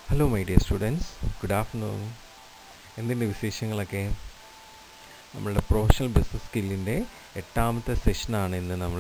Hello my dear students good afternoon എന്തിൻ്റെ വിശേഷങ്ങളൊക്കെ നമ്മളുടെ പ്രൊഫഷണൽ ബിസിനസ് സ്കില്ലിൻ്റെ എട്ടാമത്തെ സെഷനാണ് ഇന്ന് നമ്മൾ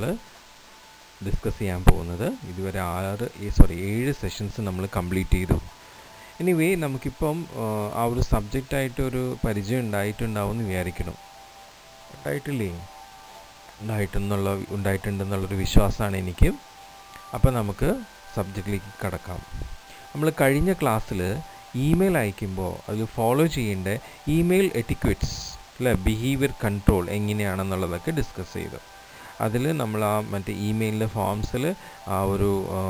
ഡിസ്കസ് ചെയ്യാൻ പോകുന്നത് ഇതുവരെ ആറ് സോറി ഏഴ് സെഷൻസ് നമ്മൾ കംപ്ലീറ്റ് ചെയ്തു എനിവേ നമുക്കിപ്പം ആ ഒരു സബ്ജക്റ്റായിട്ട് ഒരു പരിചയം ഉണ്ടായിട്ടുണ്ടാവും എന്ന് വിചാരിക്കണം ഉണ്ടായിട്ടില്ലേ ഉണ്ടായിട്ടെന്നുള്ള ഉണ്ടായിട്ടുണ്ടെന്നുള്ളൊരു വിശ്വാസമാണ് എനിക്ക് അപ്പോൾ നമുക്ക് സബ്ജക്റ്റിലേക്ക് കടക്കാം നമ്മൾ കഴിഞ്ഞ ക്ലാസ്സിൽ ഇമെയിൽ അയക്കുമ്പോൾ അതിൽ ഫോളോ ചെയ്യേണ്ട ഇമെയിൽ എറ്റിക്വറ്റ്സ് അല്ലെ ബിഹേവിയർ കൺട്രോൾ എങ്ങനെയാണെന്നുള്ളതൊക്കെ ഡിസ്കസ് ചെയ്തു അതിൽ നമ്മൾ ആ മറ്റേ ഇമെയിലിൻ്റെ ഫോംസിൽ ആ ഒരു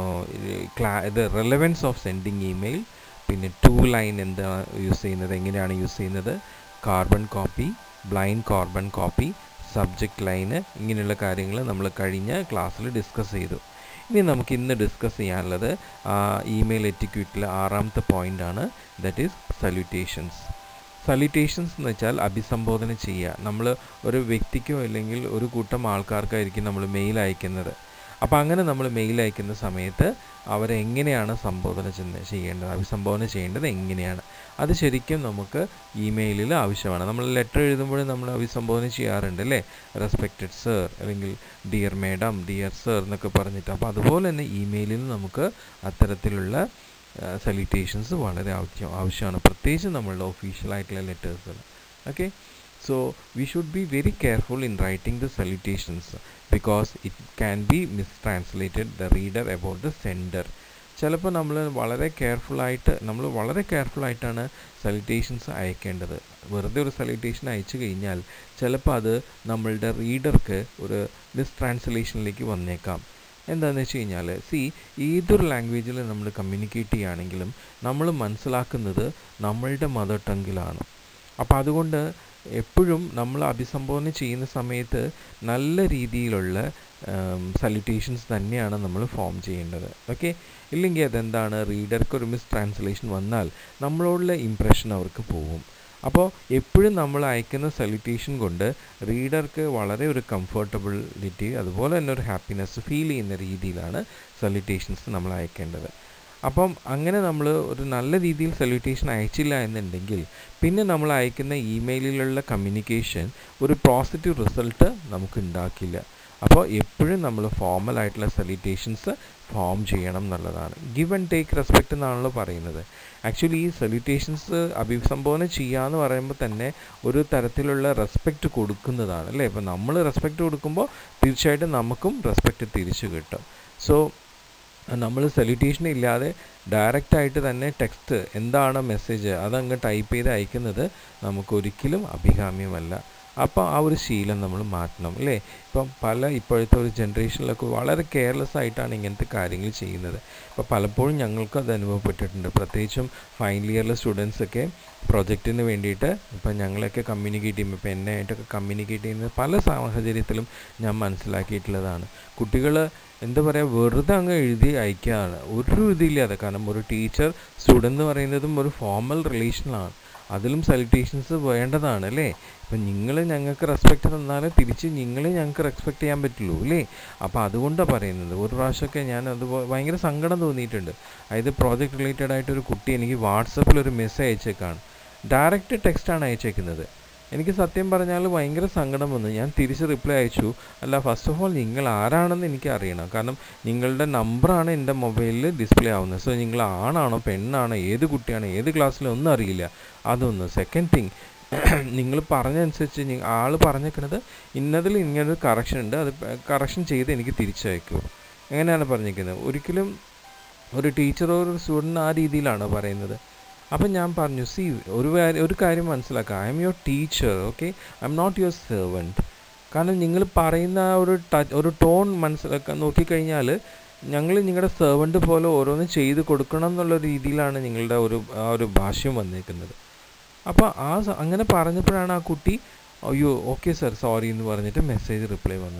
ക്ലാ ഇത് റെലവൻസ് ഓഫ് സെൻഡിങ് ഇമെയിൽ പിന്നെ ടു ലൈൻ എന്താണ് യൂസ് ചെയ്യുന്നത് എങ്ങനെയാണ് യൂസ് ചെയ്യുന്നത് carbon copy blind carbon copy subject ലൈന് ഇങ്ങനെയുള്ള കാര്യങ്ങൾ നമ്മൾ കഴിഞ്ഞ ക്ലാസ്സിൽ ഡിസ്കസ് ചെയ്തു ഇനി നമുക്ക് ഇന്ന് ഡിസ്കസ് ചെയ്യാനുള്ളത് ഇമെയിൽ എറ്റിക്യൂട്ടിലെ ആറാമത്തെ പോയിൻ്റാണ് ദറ്റ് ഈസ് സല്യൂട്ടേഷൻസ് സല്യൂട്ടേഷൻസ് എന്ന് വെച്ചാൽ അഭിസംബോധന ചെയ്യുക നമ്മൾ ഒരു വ്യക്തിക്കോ അല്ലെങ്കിൽ ഒരു കൂട്ടം ആൾക്കാർക്കായിരിക്കും നമ്മൾ മെയിൽ അയക്കുന്നത് അപ്പോൾ അങ്ങനെ നമ്മൾ മെയിൽ അയക്കുന്ന സമയത്ത് അവരെ എങ്ങനെയാണ് സംബോധന ചെയ്യേണ്ടത് അഭിസംബോധന ചെയ്യേണ്ടത് എങ്ങനെയാണ് അത് ശരിക്കും നമുക്ക് ഇമെയിലിൽ ആവശ്യമാണ് നമ്മൾ ലെറ്റർ എഴുതുമ്പോൾ നമ്മൾ അഭിസംബോധന ചെയ്യാറുണ്ട് അല്ലേ റെസ്പെക്റ്റഡ് സർ അല്ലെങ്കിൽ ഡിയർ മേഡം ഡിയർ സർ എന്നൊക്കെ പറഞ്ഞിട്ട് അപ്പോൾ അതുപോലെ തന്നെ ഇമെയിലിൽ നമുക്ക് അത്തരത്തിലുള്ള സല്യൂട്ടേഷൻസ് വളരെ ആവശ്യം ആവശ്യമാണ് പ്രത്യേകിച്ച് നമ്മളുടെ ഒഫീഷ്യലായിട്ടുള്ള ലെറ്റേഴ്സിൽ okay so we should be very careful in writing the salutations because it can be mistranslated the reader about the sender ചിലപ്പോൾ നമ്മൾ വളരെ കെയർഫുള്ളായിട്ട് നമ്മൾ വളരെ കെയർഫുള്ളായിട്ടാണ് സല്യൂട്ടേഷൻസ് അയക്കേണ്ടത് വെറുതെ ഒരു സല്യൂട്ടേഷൻ അയച്ചു കഴിഞ്ഞാൽ ചിലപ്പോൾ അത് നമ്മളുടെ റീഡർക്ക് ഒരു മിസ്ട്രാൻസ്ലേഷനിലേക്ക് വന്നേക്കാം എന്താണെന്ന് വെച്ച് കഴിഞ്ഞാൽ സി ഏതൊരു ലാംഗ്വേജിൽ നമ്മൾ കമ്മ്യൂണിക്കേറ്റ് ചെയ്യുകയാണെങ്കിലും നമ്മൾ മനസ്സിലാക്കുന്നത് നമ്മളുടെ മദർ ടങ്ങിലാണ് അപ്പോൾ അതുകൊണ്ട് എപ്പോഴും നമ്മൾ അഭിസംബോധന ചെയ്യുന്ന സമയത്ത് നല്ല രീതിയിലുള്ള സല്യൂട്ടേഷൻസ് തന്നെയാണ് നമ്മൾ ഫോം ചെയ്യേണ്ടത് ഓക്കെ ഇല്ലെങ്കിൽ അതെന്താണ് റീഡർക്ക് ഒരു മിസ് ട്രാൻസ്ലേഷൻ വന്നാൽ നമ്മളോടുള്ള ഇമ്പ്രഷൻ അവർക്ക് പോകും അപ്പോൾ എപ്പോഴും നമ്മൾ അയക്കുന്ന സല്യൂട്ടേഷൻ കൊണ്ട് റീഡർക്ക് വളരെ ഒരു കംഫർട്ടബിലിറ്റി അതുപോലെ തന്നെ ഒരു ഹാപ്പിനെസ് ഫീൽ ചെയ്യുന്ന രീതിയിലാണ് സല്യൂട്ടേഷൻസ് നമ്മൾ അയക്കേണ്ടത് അപ്പം അങ്ങനെ നമ്മൾ ഒരു നല്ല രീതിയിൽ സല്യൂട്ടേഷൻ അയച്ചില്ല എന്നുണ്ടെങ്കിൽ പിന്നെ നമ്മൾ അയക്കുന്ന ഇമെയിലിലുള്ള കമ്മ്യൂണിക്കേഷൻ ഒരു പോസിറ്റീവ് റിസൾട്ട് നമുക്ക് ഉണ്ടാക്കില്ല അപ്പോൾ എപ്പോഴും നമ്മൾ ഫോമൽ ആയിട്ടുള്ള സല്യൂട്ടേഷൻസ് ഫോം ചെയ്യണം എന്നുള്ളതാണ് ഗിവ് ആൻഡ് ടേക്ക് റെസ്പെക്റ്റ് എന്നാണല്ലോ പറയുന്നത് ആക്ച്വലി ഈ സല്യൂട്ടേഷൻസ് അഭിസംബോധന ചെയ്യുക എന്ന് പറയുമ്പോൾ തന്നെ ഒരു തരത്തിലുള്ള റെസ്പെക്റ്റ് കൊടുക്കുന്നതാണ് അല്ലേ ഇപ്പോൾ നമ്മൾ റെസ്പെക്റ്റ് കൊടുക്കുമ്പോൾ തീർച്ചയായിട്ടും നമുക്കും റെസ്പെക്റ്റ് തിരിച്ചു കിട്ടും സോ നമ്മൾ സല്യൂട്ടേഷൻ ഇല്ലാതെ ഡയറക്റ്റായിട്ട് തന്നെ ടെക്സ്റ്റ് എന്താണ് മെസ്സേജ് അതങ്ങ് ടൈപ്പ് ചെയ്ത് അയക്കുന്നത് നമുക്കൊരിക്കലും അഭികാമ്യമല്ല അപ്പോൾ ആ ഒരു ശീലം നമ്മൾ മാറ്റണം അല്ലേ ഇപ്പം പല ഇപ്പോഴത്തെ ഒരു ജനറേഷനിലൊക്കെ വളരെ കെയർലെസ് ആയിട്ടാണ് ഇങ്ങനത്തെ കാര്യങ്ങൾ ചെയ്യുന്നത് അപ്പോൾ പലപ്പോഴും ഞങ്ങൾക്ക് അത് അനുഭവപ്പെട്ടിട്ടുണ്ട് പ്രത്യേകിച്ചും ഫൈനൽ ഇയറിലെ സ്റ്റുഡൻസൊക്കെ പ്രൊജക്റ്റിന് വേണ്ടിയിട്ട് ഇപ്പം ഞങ്ങളൊക്കെ കമ്മ്യൂണിക്കേറ്റ് ചെയ്യുമ്പോൾ ഇപ്പോൾ എന്നെ ആയിട്ടൊക്കെ കമ്മ്യൂണിക്കേറ്റ് ചെയ്യുന്ന പല സാഹചര്യത്തിലും ഞാൻ മനസ്സിലാക്കിയിട്ടുള്ളതാണ് കുട്ടികൾ എന്താ പറയുക വെറുതെ അങ്ങ് എഴുതി അയക്കുകയാണ് ഒരു ഇതില്ലാതെ കാരണം ഒരു ടീച്ചർ സ്റ്റുഡൻ്റ് എന്ന് പറയുന്നതും ഒരു ഫോമൽ റിലേഷനാണ് അതിലും സല്യൂട്ടേഷൻസ് വേണ്ടതാണ് അല്ലേ ഇപ്പം നിങ്ങൾ ഞങ്ങൾക്ക് റെസ്പെക്റ്റ് തന്നാൽ തിരിച്ച് നിങ്ങളെ ഞങ്ങൾക്ക് റെസ്പെക്റ്റ് ചെയ്യാൻ പറ്റുള്ളൂ അല്ലേ അപ്പോൾ അതുകൊണ്ടാണ് പറയുന്നത് ഒരു പ്രാവശ്യമൊക്കെ ഞാൻ അത് ഭയങ്കര സങ്കടം തോന്നിയിട്ടുണ്ട് അതായത് പ്രോജക്റ്റ് റിലേറ്റഡ് ആയിട്ട് ഒരു കുട്ടി എനിക്ക് വാട്സപ്പിൽ ഒരു മെസ്സേജ് അയച്ചേക്കാണ് ഡയറക്റ്റ് ടെക്സ്റ്റാണ് അയച്ചേക്കുന്നത് എനിക്ക് സത്യം പറഞ്ഞാൽ ഭയങ്കര സങ്കടം വന്നു ഞാൻ തിരിച്ച് റിപ്ലൈ അയച്ചു അല്ല ഫസ്റ്റ് ഓഫ് ഓൾ നിങ്ങൾ ആരാണെന്ന് എനിക്ക് അറിയണം കാരണം നിങ്ങളുടെ നമ്പറാണ് എൻ്റെ മൊബൈലിൽ ഡിസ്പ്ലേ ആവുന്നത് സോ നിങ്ങൾ ആണാണോ പെണ്ണാണോ ഏത് കുട്ടിയാണോ ഏത് ക്ലാസ്സിലോ ഒന്നും അറിയില്ല അതൊന്ന് സെക്കൻഡ് തിങ് നിങ്ങൾ പറഞ്ഞനുസരിച്ച് ആൾ പറഞ്ഞേക്കുന്നത് ഇന്നതിൽ ഇങ്ങനൊരു കറക്ഷൻ ഉണ്ട് അത് കറക്ഷൻ ചെയ്ത് എനിക്ക് തിരിച്ചയക്കൂ എങ്ങനെയാണ് പറഞ്ഞിരിക്കുന്നത് ഒരിക്കലും ഒരു ടീച്ചറോ ഒരു സ്റ്റുഡൻറ്റ് ആ രീതിയിലാണോ പറയുന്നത് അപ്പം ഞാൻ പറഞ്ഞു സി ഒരു ഒരു കാര്യം മനസ്സിലാക്കുക I'm your teacher okay I'm not your servant കാരണം നിങ്ങൾ പറയുന്ന ഒരു ടച്ച് ഒരു ടോൺ മനസ്സിലാക്കാൻ നോക്കിക്കഴിഞ്ഞാൽ ഞങ്ങൾ നിങ്ങളുടെ സെർവൻറ്റ് പോലെ ഓരോന്ന് ചെയ്ത് കൊടുക്കണം എന്നുള്ള രീതിയിലാണ് നിങ്ങളുടെ ഒരു ആ ഒരു ഭാഷ്യം വന്നേക്കുന്നത് അപ്പോൾ ആ അങ്ങനെ പറഞ്ഞപ്പോഴാണ് ആ കുട്ടി അയ്യോ ഓക്കെ സർ സോറി എന്ന് പറഞ്ഞിട്ട് മെസ്സേജ് റിപ്ലൈ വന്നത്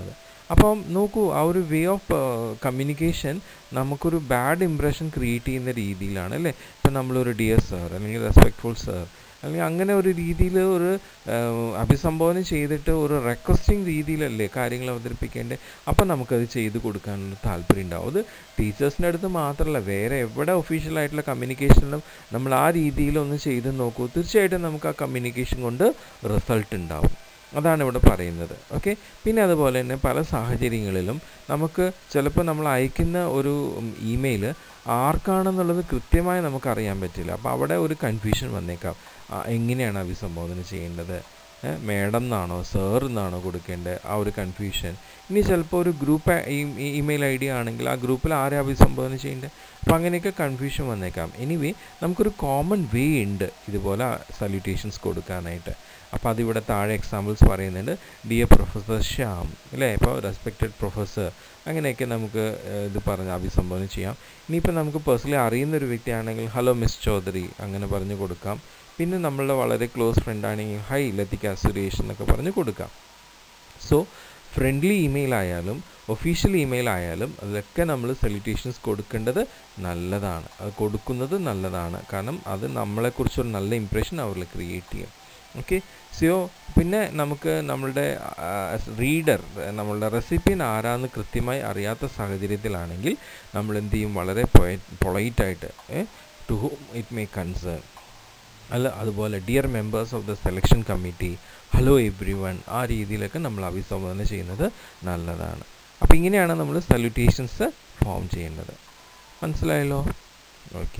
അപ്പം നോക്കൂ ആ ഒരു വേ ഓഫ് കമ്മ്യൂണിക്കേഷൻ നമുക്കൊരു ബാഡ് ഇംപ്രഷൻ ക്രിയേറ്റ് ചെയ്യുന്ന രീതിയിലാണ് അല്ലേ ഇപ്പം നമ്മളൊരു ഡിയർ സർ അല്ലെങ്കിൽ റെസ്പെക്ട്ഫുൾ സർ അല്ലെങ്കിൽ അങ്ങനെ ഒരു രീതിയിൽ ഒരു അഭിസംബോധന ചെയ്തിട്ട് ഒരു റിക്വസ്റ്റിംഗ് രീതിയിലല്ലേ കാര്യങ്ങൾ അവതരിപ്പിക്കേണ്ടത് അപ്പം നമുക്കത് ചെയ്ത് കൊടുക്കാനുള്ള താല്പര്യം ഉണ്ടാവും അത് ടീച്ചേഴ്സിൻ്റെ അടുത്ത് മാത്രമല്ല വേറെ എവിടെ ഒഫീഷ്യലായിട്ടുള്ള കമ്മ്യൂണിക്കേഷനിലും നമ്മൾ ആ രീതിയിലൊന്ന് ചെയ്ത് നോക്കൂ തീർച്ചയായിട്ടും നമുക്ക് ആ കമ്മ്യൂണിക്കേഷൻ കൊണ്ട് റിസൾട്ട് ഉണ്ടാവും അതാണ് ഇവിടെ പറയുന്നത് ഓക്കെ പിന്നെ അതുപോലെ തന്നെ പല സാഹചര്യങ്ങളിലും നമുക്ക് ചിലപ്പോൾ നമ്മൾ അയക്കുന്ന ഒരു ഇമെയിൽ ആർക്കാണെന്നുള്ളത് കൃത്യമായി നമുക്ക് അറിയാൻ പറ്റില്ല അപ്പോൾ അവിടെ ഒരു കൺഫ്യൂഷൻ വന്നേക്കാം എങ്ങനെയാണ് അഭിസംബോധന ചെയ്യേണ്ടത് മേഡം എന്നാണോ സർ എന്നാണോ കൊടുക്കേണ്ടത് ആ ഒരു കൺഫ്യൂഷൻ ഇനി ചിലപ്പോൾ ഒരു ഗ്രൂപ്പ് ഇമെയിൽ ഐ ഡി ആണെങ്കിൽ ആ ഗ്രൂപ്പിൽ ആരെ അഭിസംബോധന ചെയ്യേണ്ടത് അപ്പോൾ അങ്ങനെയൊക്കെ കൺഫ്യൂഷൻ വന്നേക്കാം എനിവേ നമുക്കൊരു കോമൺ വേ ഉണ്ട് ഇതുപോലെ സല്യൂട്ടേഷൻസ് കൊടുക്കാനായിട്ട് അപ്പോൾ അതിവിടെ താഴെ എക്സാമ്പിൾസ് പറയുന്നുണ്ട് ഡിയർ പ്രൊഫസർ ശ്യാം അല്ലേ ഇപ്പോൾ റെസ്പെക്റ്റഡ് പ്രൊഫസർ അങ്ങനെയൊക്കെ നമുക്ക് ഇത് പറഞ്ഞ് അഭിസംബോധന ചെയ്യാം ഇനിയിപ്പോൾ നമുക്ക് പേഴ്സണലി അറിയുന്ന ഒരു വ്യക്തിയാണെങ്കിൽ ഹലോ മിസ് ചൗധരി അങ്ങനെ പറഞ്ഞു കൊടുക്കാം പിന്നെ നമ്മളുടെ വളരെ ക്ലോസ് ഫ്രണ്ട് ആണെങ്കിൽ ഹൈ ലതിക സുരേഷ് എന്നൊക്കെ പറഞ്ഞ് കൊടുക്കാം സോ ഫ്രണ്ട്ലി ഇമെയിൽ ആയാലും ഒഫീഷ്യൽ ഇമെയിൽ ആയാലും അതിലൊക്കെ നമ്മൾ സല്യൂട്ടേഷൻസ് കൊടുക്കേണ്ടത് നല്ലതാണ് അത് കൊടുക്കുന്നത് നല്ലതാണ് കാരണം അത് നമ്മളെക്കുറിച്ചൊരു നല്ല ഇമ്പ്രഷൻ അവരിൽ ക്രിയേറ്റ് ചെയ്യും ഓക്കെ സോ പിന്നെ നമുക്ക് നമ്മളുടെ റീഡർ നമ്മളുടെ റെസിപ്പിയൻ ആരാന്ന് കൃത്യമായി അറിയാത്ത സാഹചര്യത്തിലാണെങ്കിൽ നമ്മൾ എന്ത് ചെയ്യും വളരെ പൊളൈറ്റായിട്ട് to whom it may concern അല്ല അതുപോലെ dear members of the selection committee hello everyone ആ രീതിയിലൊക്കെ നമ്മൾ അഭിസംബോധന ചെയ്യുന്നത് നല്ലതാണ് അപ്പോൾ ഇങ്ങനെയാണ് നമ്മൾ സല്യൂട്ടേഷൻസ് ഫോം ചെയ്യേണ്ടത് മനസ്സിലായല്ലോ ഓക്കെ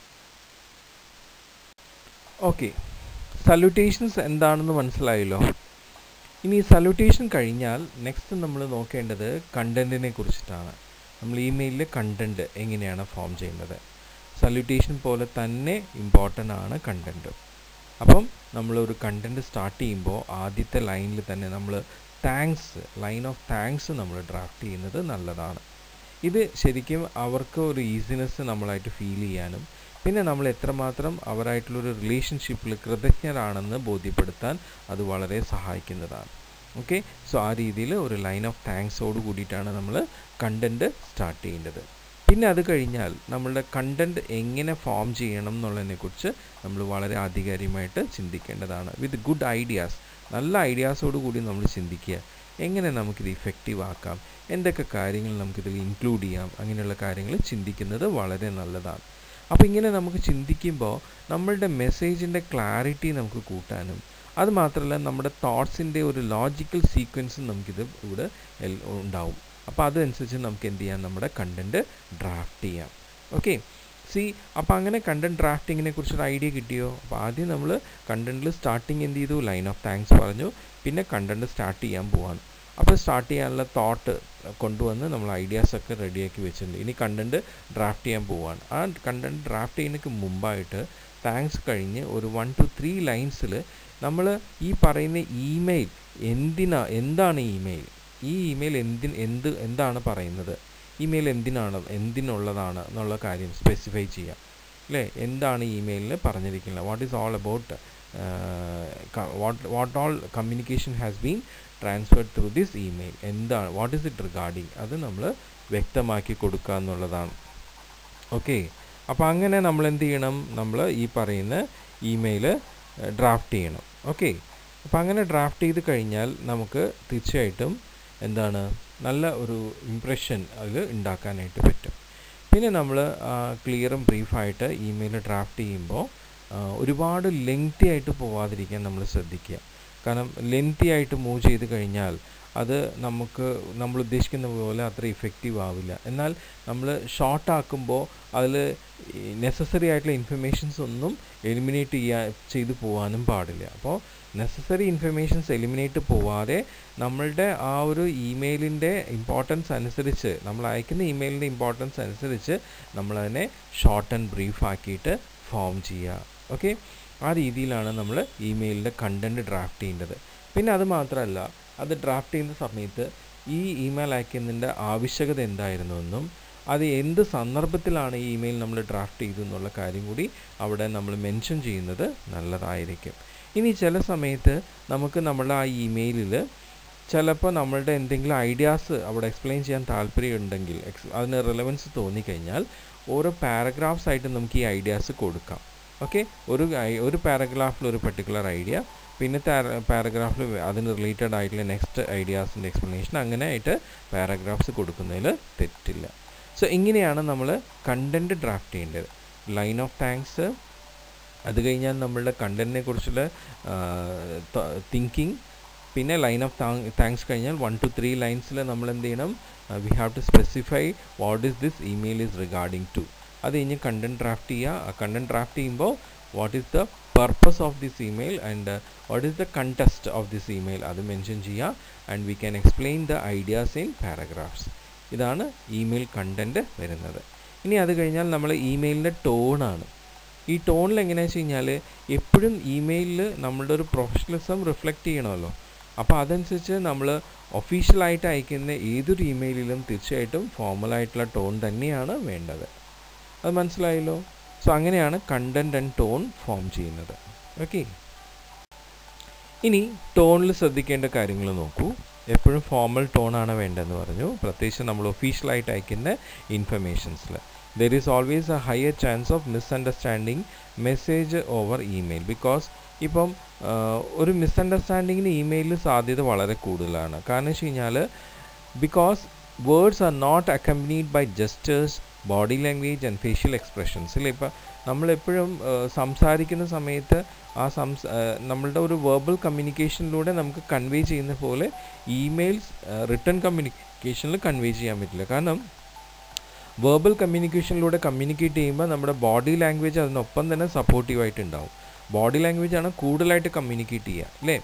ഓക്കെ സല്യൂട്ടേഷൻസ് എന്താണെന്ന് മനസ്സിലായല്ലോ ഇനി സല്യൂട്ടേഷൻ കഴിഞ്ഞാൽ നെക്സ്റ്റ് നമ്മൾ നോക്കേണ്ടത് കണ്ടൻറ്റിനെ കുറിച്ചിട്ടാണ് നമ്മൾ ഇമെയിലിൽ കണ്ടൻറ്റ് എങ്ങനെയാണ് ഫോം ചെയ്യുന്നത് സല്യൂട്ടേഷൻ പോലെ തന്നെ ഇമ്പോർട്ടൻ്റ് ആണ് കണ്ടൻറ്റ് അപ്പം നമ്മളൊരു കണ്ടൻറ്റ് സ്റ്റാർട്ട് ചെയ്യുമ്പോൾ ആദ്യത്തെ ലൈനിൽ തന്നെ നമ്മൾ താങ്ക്സ് ലൈൻ ഓഫ് താങ്ക്സ് നമ്മൾ ഡ്രാഫ്റ്റ് ചെയ്യുന്നത് നല്ലതാണ് ഇത് ശരിക്കും അവർക്ക് ഒരു ഈസിനെസ് നമ്മളായിട്ട് ഫീൽ ചെയ്യാനും പിന്നെ നമ്മൾ എത്രമാത്രം അവരായിട്ടുള്ളൊരു റിലേഷൻഷിപ്പിൽ കൃതജ്ഞരാണെന്ന് ബോധ്യപ്പെടുത്താൻ അത് വളരെ സഹായിക്കുന്നതാണ് ഓക്കെ സോ ആ രീതിയിൽ ഒരു ലൈൻ ഓഫ് താങ്ക്സോട് കൂടിയിട്ടാണ് നമ്മൾ കണ്ടൻറ്റ് സ്റ്റാർട്ട് ചെയ്യേണ്ടത് പിന്നെ അത് കഴിഞ്ഞാൽ നമ്മളുടെ കണ്ടൻറ്റ് എങ്ങനെ ഫോം ചെയ്യണം എന്നുള്ളതിനെക്കുറിച്ച് നമ്മൾ വളരെ ആധികാരികമായിട്ട് ചിന്തിക്കേണ്ടതാണ് വിത്ത് ഗുഡ് ഐഡിയാസ് നല്ല ഐഡിയാസോട് കൂടി നമ്മൾ ചിന്തിക്കുക എങ്ങനെ നമുക്കിത് ഇഫക്റ്റീവ് ആക്കാം എന്തൊക്കെ കാര്യങ്ങൾ നമുക്കിതിൽ ഇൻക്ലൂഡ് ചെയ്യാം അങ്ങനെയുള്ള കാര്യങ്ങൾ ചിന്തിക്കുന്നത് വളരെ നല്ലതാണ് അപ്പോൾ ഇങ്ങനെ നമുക്ക് ചിന്തിക്കുമ്പോൾ നമ്മളുടെ മെസ്സേജിൻ്റെ ക്ലാരിറ്റി നമുക്ക് കൂട്ടാനും അത് മാത്രമല്ല നമ്മുടെ തോട്ട്സിൻ്റെ ഒരു ലോജിക്കൽ സീക്വൻസും നമുക്കിത് ഇവിടെ ഉണ്ടാവും അപ്പോൾ അതനുസരിച്ച് നമുക്ക് എന്ത് ചെയ്യാം നമ്മുടെ കണ്ടൻറ്റ് ഡ്രാഫ്റ്റ് ചെയ്യാം ഓക്കെ സി അപ്പോൾ അങ്ങനെ കണ്ടൻറ് ഡ്രാഫ്റ്റിങ്ങിനെ കുറിച്ചൊരു ഐഡിയ കിട്ടിയോ അപ്പോൾ ആദ്യം നമ്മൾ കണ്ടൻറ്റിൽ സ്റ്റാർട്ടിങ് എന്ത് ചെയ്തു ലൈൻ ഓഫ് താങ്ക്സ് പറഞ്ഞു പിന്നെ കണ്ടൻറ്റ് സ്റ്റാർട്ട് ചെയ്യാൻ പോവാണ് അപ്പോൾ സ്റ്റാർട്ട് ചെയ്യാനുള്ള തോട്ട് കൊണ്ടുവന്ന് നമ്മൾ ഐഡിയാസൊക്കെ റെഡിയാക്കി വെച്ചിട്ടുണ്ട് ഇനി കണ്ടൻറ്റ് ഡ്രാഫ്റ്റ് ചെയ്യാൻ പോവാണ് ആ കണ്ടൻറ്റ് ഡ്രാഫ്റ്റ് ചെയ്യുന്നതിന് മുമ്പായിട്ട് താങ്ക്സ് കഴിഞ്ഞ് ഒരു വൺ ടു ത്രീ ലൈൻസിൽ നമ്മൾ ഈ പറയുന്ന ഇമെയിൽ എന്തിനാ എന്താണ് ഇമെയിൽ ഈ ഇമെയിൽ എന്തി എന്ത് എന്താണ് പറയുന്നത് ഇമെയിൽ എന്തിനാണ് എന്തിനുള്ളതാണ് എന്നുള്ള കാര്യം സ്പെസിഫൈ ചെയ്യാം അല്ലേ എന്താണ് ഇമെയിലിൽ പറഞ്ഞിരിക്കുന്നത് what is all about what what all communication has been transferred through this email എന്താണ് വാട്ട് ഈസ് ഇറ്റ് റിഗാർഡിങ് അത് നമ്മൾ വ്യക്തമാക്കി കൊടുക്കുക എന്നുള്ളതാണ് ഓക്കെ അപ്പോൾ അങ്ങനെ നമ്മൾ എന്ത് ചെയ്യണം നമ്മൾ ഈ പറയുന്ന ഇമെയിൽ ഡ്രാഫ്റ്റ് ചെയ്യണം ഓക്കെ അപ്പോൾ അങ്ങനെ ഡ്രാഫ്റ്റ് ചെയ്ത് കഴിഞ്ഞാൽ നമുക്ക് തീർച്ചയായിട്ടും എന്താണ് നല്ല ഒരു ഇംപ്രഷൻ അതിൽ ഉണ്ടാക്കാനായിട്ട് പറ്റും പിന്നെ നമ്മൾ ക്ലിയറും ബ്രീഫായിട്ട് ഇമെയിൽ ഡ്രാഫ്റ്റ് ചെയ്യുമ്പോൾ ഒരുപാട് ലെങ്തി ആയിട്ട് പോവാതിരിക്കാൻ നമ്മൾ ശ്രദ്ധിക്കുക കാരണം ലെങ്തി ആയിട്ട് മൂവ് ചെയ്ത് കഴിഞ്ഞാൽ അത് നമുക്ക് നമ്മൾ ഉദ്ദേശിക്കുന്ന പോലെ അത്ര ഇഫക്റ്റീവ് ആവില്ല എന്നാൽ നമ്മൾ ഷോർട്ട് ആക്കുമ്പോൾ അതിൽ നെസസറി ആയിട്ടുള്ള ഇൻഫർമേഷൻസ് ഒന്നും എലിമിനേറ്റ് ചെയ്യാ ചെയ്ത് പോകാനും പാടില്ല അപ്പോൾ നെസസറി ഇൻഫർമേഷൻസ് എലിമിനേറ്റ് പോവാതെ നമ്മളുടെ ആ ഒരു ഇമെയിലിൻ്റെ ഇമ്പോർട്ടൻസ് അനുസരിച്ച് നമ്മൾ അയക്കുന്ന ഇമെയിലിൻ്റെ ഇമ്പോർട്ടൻസ് അനുസരിച്ച് നമ്മളതിനെ ഷോർട്ട് ആൻഡ് ബ്രീഫ് ആക്കിയിട്ട് ഫോം ചെയ്യുക ഓക്കെ ആ രീതിയിലാണ് നമ്മൾ ഇമെയിലിൻ്റെ കണ്ടൻറ്റ് ഡ്രാഫ്റ്റ് ചെയ്യേണ്ടത് പിന്നെ അത് മാത്രമല്ല അത് ഡ്രാഫ്റ്റ് ചെയ്യുന്ന സമയത്ത് ഈ ഇമെയിൽ അയക്കുന്നതിൻ്റെ ആവശ്യകത എന്തായിരുന്നുവെന്നും അത് എന്ത് സന്ദർഭത്തിലാണ് ഈ ഇമെയിൽ നമ്മൾ ഡ്രാഫ്റ്റ് ചെയ്തു എന്നുള്ള കാര്യം കൂടി അവിടെ നമ്മൾ മെൻഷൻ ചെയ്യുന്നത് നല്ലതായിരിക്കും ഇനി ചില സമയത്ത് നമുക്ക് നമ്മുടെ ആ ഇമെയിലിൽ ചിലപ്പോൾ നമ്മളുടെ എന്തെങ്കിലും ഐഡിയാസ് അവിടെ എക്സ്പ്ലെയിൻ ചെയ്യാൻ താല്പര്യമുണ്ടെങ്കിൽ എക്സ് അതിന് റിലവൻസ് തോന്നിക്കഴിഞ്ഞാൽ ഓരോ പാരഗ്രാഫ്സ് ആയിട്ട് നമുക്ക് ഈ ഐഡിയാസ് കൊടുക്കാം ഓക്കെ ഒരു ഐ- ഒരു പാരഗ്രാഫിൽ ഒരു പെർട്ടിക്കുലർ ഐഡിയ പിന്നത്തെ പാരഗ്രാഫിൽ അതിന് റിലേറ്റഡ് ആയിട്ടുള്ള നെക്സ്റ്റ് ഐഡിയാസിൻ്റെ എക്സ്പ്ലനേഷൻ അങ്ങനെ ആയിട്ട് പാരഗ്രാഫ്സ് കൊടുക്കുന്നതിൽ തെറ്റില്ല സോ ഇങ്ങനെയാണ് നമ്മൾ കണ്ടൻറ്റ് ഡ്രാഫ്റ്റ് ചെയ്യേണ്ടത് ലൈൻ ഓഫ് താങ്ക്സ് അത് കഴിഞ്ഞാൽ നമ്മളുടെ കണ്ടൻറ്റിനെ കുറിച്ചുള്ള തിങ്കിങ് പിന്നെ ലൈൻ ഓഫ് താങ്ക്സ് കഴിഞ്ഞാൽ വൺ ടു ത്രീ ലൈൻസിൽ നമ്മൾ എന്ത് ചെയ്യണം we have to specify what is this email is regarding to അത് കഴിഞ്ഞ് കണ്ടൻറ് ഡ്രാഫ്റ്റ് ചെയ്യുക ആ കണ്ടൻറ് ഡ്രാഫ്റ്റ് ചെയ്യുമ്പോൾ what is the purpose of this email and what is the context of this email അത് മെൻഷൻ ചെയ്യുക and we can explain the ideas in paragraphs ഇതാണ് email content വരുന്നത് ഇനി അത് കഴിഞ്ഞാൽ നമ്മൾ ഇമെയിലിൻ്റെ ടോണാണ് ഈ ടോണിൽ എങ്ങനെയാണെന്ന് വെച്ച് കഴിഞ്ഞാൽ എപ്പോഴും ഇമെയിലിൽ നമ്മളുടെ ഒരു പ്രൊഫഷണലിസം റിഫ്ലക്റ്റ് ചെയ്യണമല്ലോ അപ്പോൾ അതനുസരിച്ച് നമ്മൾ ഒഫീഷ്യലായിട്ട് അയക്കുന്ന ഏതൊരു ഇമെയിലിലും തീർച്ചയായിട്ടും ഫോർമലായിട്ടുള്ള ടോൺ തന്നെയാണ് വേണ്ടത് അത് മനസ്സിലായല്ലോ സോ അങ്ങനെയാണ് കണ്ടൻറ് ആൻഡ് ടോൺ ഫോം ചെയ്യുന്നത് ഓക്കെ ഇനി ടോണിൽ ശ്രദ്ധിക്കേണ്ട കാര്യങ്ങൾ നോക്കൂ എപ്പോഴും ഫോർമൽ ടോണാണ് വേണ്ടതെന്ന് പറഞ്ഞു പ്രത്യേകിച്ച് നമ്മൾ ഒഫീഷ്യലായിട്ട് അയക്കുന്ന ഇൻഫർമേഷൻസിൽ there is always a higher chance of misunderstanding message over email because ഇപ്പം ആ, ഒരു മിസ്അണ്ടർസ്റ്റാൻഡിങ്ങിന് ഇമെയിലിൽ സാധ്യത വളരെ കൂടുതലാണ് കാരണം വെച്ച് കഴിഞ്ഞാൽ because words are not accompanied by gestures body language and facial expressions ഇല്ല ഇപ്പം നമ്മളെപ്പോഴും ആ, സംസാരിക്കുന്ന സമയത്ത് ആ സംസ ആ, നമ്മളുടെ ഒരു വെർബൽ കമ്മ്യൂണിക്കേഷനിലൂടെ നമുക്ക് കൺവേ ചെയ്യുന്ന പോലെ ഇമെയിൽസ് റിട്ടേൺ കമ്മ്യൂണിക്കേഷനിൽ കൺവേ ചെയ്യാൻ പറ്റില്ല കാരണം വെർബൽ കമ്മ്യൂണിക്കേഷനിലൂടെ കമ്മ്യൂണിക്കേറ്റ് ചെയ്യുമ്പോൾ നമ്മുടെ ബോഡി ലാംഗ്വേജ് അതിനൊപ്പം തന്നെ സപ്പോർട്ടീവായിട്ട് ഉണ്ടാവും ബോഡി ലാംഗ്വേജ് ആണ് കൂടുതലായിട്ട് കമ്മ്യൂണിക്കേറ്റ് ചെയ്യുക അല്ലേ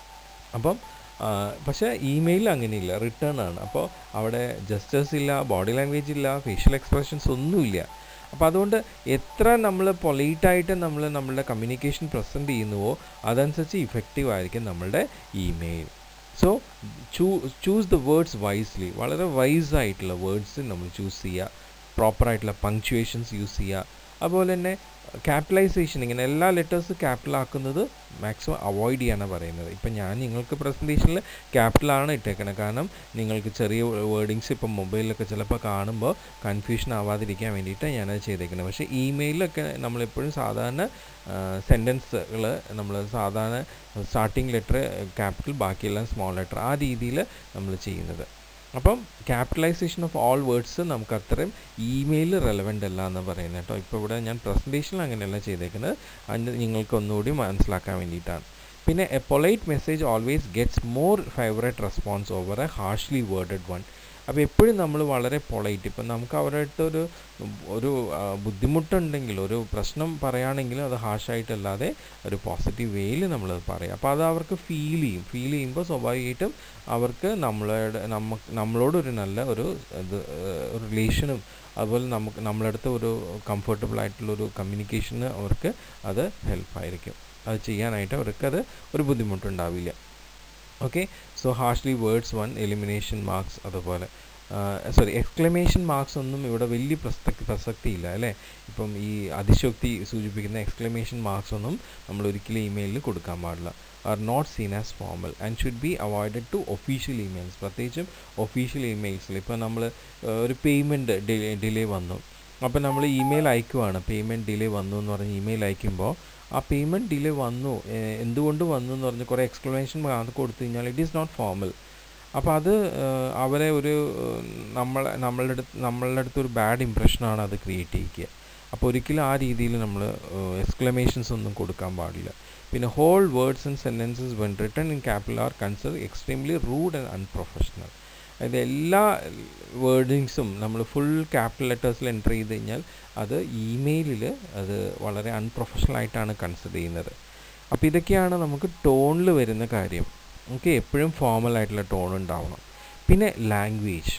അപ്പം ആ, പക്ഷേ ഇമെയിൽ അങ്ങനെയില്ല റിട്ടേൺ ആണ് അപ്പോൾ അവിടെ ജസ്റ്റേഴ്സ് ഇല്ല ബോഡി ലാംഗ്വേജ് ഇല്ല ഫേഷ്യൽ എക്സ്പ്രഷൻസ് ഒന്നുമില്ല അപ്പോൾ അതുകൊണ്ട് എത്ര നമ്മൾ പൊലൈറ്റായിട്ട് നമ്മൾ നമ്മളുടെ കമ്മ്യൂണിക്കേഷൻ പ്രസൻറ്റ് ചെയ്യുന്നുവോ അതനുസരിച്ച് ഇഫക്റ്റീവ് ആയിരിക്കും നമ്മളുടെ ഇമെയിൽ സോ ചൂ ചൂസ് ദ വേർഡ്സ് വൈസ്ലി വളരെ വൈസ് ആയിട്ടുള്ള വേർഡ്സ് നമ്മൾ ചൂസ് ചെയ്യുക പ്രോപ്പറായിട്ടുള്ള പങ്ക്ച്വേഷൻസ് യൂസ് ചെയ്യുക അതുപോലെ തന്നെ ക്യാപിറ്റലൈസേഷൻ ഇങ്ങനെ എല്ലാ ലെറ്റേഴ്സ് ക്യാപിറ്റൽ ആക്കുന്നത് മാക്സിമം അവോയ്ഡ് ചെയ്യാനാണ് പറയുന്നത് ഇപ്പം ഞാൻ നിങ്ങൾക്ക് പ്രസൻറ്റേഷനിൽ ക്യാപിറ്റലാണ് ഇട്ടേക്കുന്നത് കാരണം നിങ്ങൾക്ക് ചെറിയ വേർഡിങ്സ് ഇപ്പം മൊബൈലിലൊക്കെ ചിലപ്പോൾ കാണുമ്പോൾ കൺഫ്യൂഷൻ ആവാതിരിക്കാൻ വേണ്ടിയിട്ട് ഞാനത് ചെയ്തേക്കുന്നത് പക്ഷേ ഇമെയിലൊക്കെ നമ്മളെപ്പോഴും സാധാരണ സെൻറ്റൻസുകൾ നമ്മൾ സാധാരണ സ്റ്റാർട്ടിങ് ലെറ്റർ ക്യാപിറ്റൽ ബാക്കിയെല്ലാം സ്മോൾ ലെറ്റർ ആ രീതിയിൽ നമ്മൾ ചെയ്യുന്നത് അപ്പം ക്യാപിറ്റലൈസേഷൻ ഓഫ് ഓൾ വേർഡ്സ് നമുക്ക് അത്രയും ഇമെയിൽ റെലവെൻ്റ് അല്ല എന്ന് പറയുന്നത് കേട്ടോ ഇപ്പോൾ ഇവിടെ ഞാൻ പ്രസൻറ്റേഷനിൽ അങ്ങനെയല്ല ചെയ്തേക്കുന്നത് അതിന് നിങ്ങൾക്ക് ഒന്നുകൂടി മനസ്സിലാക്കാൻ വേണ്ടിയിട്ടാണ് പിന്നെ a polite message always gets more favourite response over a harshly worded one അപ്പോൾ എപ്പോഴും നമ്മൾ വളരെ പൊളൈറ്റ് ഇപ്പം നമുക്ക് അവരുടെ അടുത്ത് ഒരു ഒരു ആ, ബുദ്ധിമുട്ടുണ്ടെങ്കിൽ ഒരു പ്രശ്നം പറയുകയാണെങ്കിൽ അത് ഹാഷായിട്ടല്ലാതെ ഒരു പോസിറ്റീവ് വേയിൽ നമ്മൾ പറയാം അപ്പോൾ അത് അവർക്ക് ഫീൽ ചെയ്യും ഫീൽ ചെയ്യുമ്പോൾ സ്വാഭാവികമായിട്ടും അവർക്ക് നമ്മളോട് നമ്മ നമ്മളോടൊരു നല്ല ഒരു ഇത് ഒരു റിലേഷനും അതുപോലെ നമുക്ക് നമ്മളടുത്ത് ഒരു കംഫർട്ടബിൾ ആയിട്ടുള്ളൊരു കമ്മ്യൂണിക്കേഷന് അവർക്ക് അത് ഹെൽപ്പായിരിക്കും അത് ചെയ്യാനായിട്ട് അവർക്കത് ഒരു ബുദ്ധിമുട്ടുണ്ടാവില്ല okay so harshly words one elimination marks അതുപോലെ സോറി എക്സ്ക്ലമേഷൻ മാർക്സ് ഒന്നും ഇവിടെ വലിയ പ്രസക്തി പ്രസക്തിയില്ല അല്ലേ ഇപ്പം ഈ അതിശോക്തി സൂചിപ്പിക്കുന്ന എക്സ്ക്ലമേഷൻ മാർക്സ് ഒന്നും നമ്മൾ ഒരിക്കലും ഇമെയിലിൽ കൊടുക്കാൻ പാടില്ല are not seen as formal and should be avoided to official emails പ്രത്യേകിച്ചും ഒഫീഷ്യൽ ഇമെയിൽസിൽ ഇപ്പോൾ നമ്മൾ ഒരു പേയ്മെൻറ്റ് ഡിലേ വന്നു അപ്പോൾ നമ്മൾ ഇമെയിൽ അയക്കുവാണ് പേയ്മെൻറ്റ് ഡിലേ വന്നു എന്ന് പറഞ്ഞ് ഇമെയിൽ അയക്കുമ്പോൾ ആ പേയ്മെൻറ്റ് ഡിലേ വന്നു ഏഹ് എന്തുകൊണ്ട് വന്നു എന്ന് പറഞ്ഞ് കുറേ എക്സ്പ്ലനേഷൻ കൊടുത്തു കഴിഞ്ഞാൽ ഇറ്റ് ഈസ് നോട്ട് ഫോർമൽ അപ്പോൾ അത് ഏഹ് അവരെ ഒരു ഏഹ് നമ്മൾ നമ്മളുടെ അടുത്ത് നമ്മളുടെ അടുത്ത് ഒരു ബാഡ് ഇമ്പ്രഷനാണ് അത് ക്രിയേറ്റ് ചെയ്യിക്കുക അപ്പോൾ ഒരിക്കലും ആ രീതിയിൽ നമ്മൾ എക്സ്ക്ലമേഷൻസ് ഒന്നും കൊടുക്കാൻ പാടില്ല പിന്നെ whole words and sentences when written in capital are consider extremely rude and unprofessional അതായത് എല്ലാ വേർഡിങ്സും നമ്മൾ ഫുൾ ക്യാപിറ്റൽ ലെറ്റേഴ്സിൽ എൻ്റർ ചെയ്ത് കഴിഞ്ഞാൽ അത് ഇമെയിലിൽ അത് വളരെ അൺപ്രൊഫഷണൽ ആയിട്ടാണ് കൺസിഡർ ചെയ്യുന്നത് അപ്പോൾ ഇതൊക്കെയാണ് നമുക്ക് ടോണിൽ വരുന്ന കാര്യം ഓക്കെ എപ്പോഴും ഫോർമൽ ആയിട്ടുള്ള ടോൺ ഉണ്ടാവണം പിന്നെ ലാംഗ്വേജ്